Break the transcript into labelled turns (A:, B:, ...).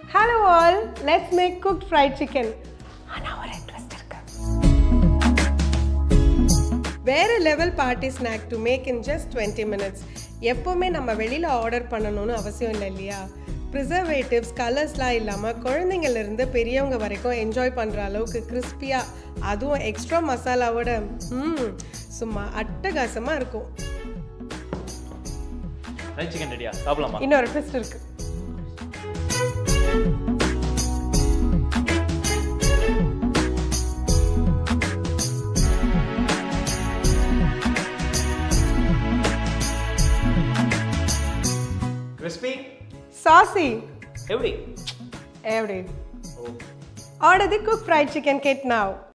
A: Hello all let's make cook fried chicken ஆனால் ஒரு ட்ரெஸ்ட் இருக்கு வேற level party snack to make in just twenty minutes எப்போவுமே நம்ம வெளியில் ஆர்டர் பண்ணணும்னு அவசியம் இல்லை இல்லையா ப்ரிசர்வேட்டிவ்ஸ் கலர்ஸ்லாம் இல்லாமல் குழந்தைங்கள்லேருந்து பெரியவங்க வரைக்கும் என்ஜாய் பண்ணுற அளவுக்கு கிறிஸ்பியாக அதுவும் எக்ஸ்ட்ரா மசாலாவோட ம் சும்மா அட்டகாசமாக இருக்கும்
B: ஃப்ரைட் சிக்கன் ரெடியா சாப்பிடலாமா
A: இன்னொரு ட்விஸ்ட் இருக்கு
B: கிறிஸ்பி
A: சாசி
B: எப்படி
A: எப்படி
B: ஓ
A: Order the cook fried chicken kit now.